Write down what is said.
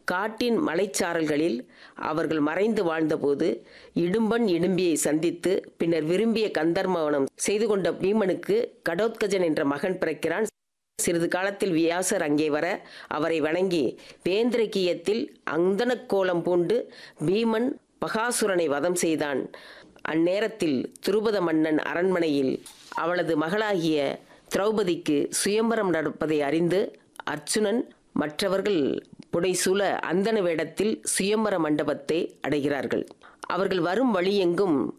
காட்டின் மலைச்சாரல்களில் அவர்கள் மறைந்து வாழ்ந்தபோது இடும்பன் இடும்பியை சந்தித்து பின்னர் விரும்பிய கந்தர்மவனம் செய்து கொண்ட பீமனுக்கு கடோத்கஜன் என்ற மகன் பிறக்கிறான் சிறிது காலத்தில் வியாசர் அங்கே வர அவரை வணங்கி வேந்திரகியத்தில் அந்தனக் கோலம் பூண்டு பீமன் பகாசுரனை வதம் செய்தான் அந்நேரத்தில் துருபத மன்னன் அரண்மனையில் அவளது மகளாகிய திரௌபதிக்கு சுயம்பரம் நடப்பதை அறிந்து அர்ச்சுனன் மற்றவர்கள் புடைசூழ அந்தன வேடத்தில் சுயம்பர மண்டபத்தை அடைகிறார்கள் அவர்கள் வரும் வழியெங்கும்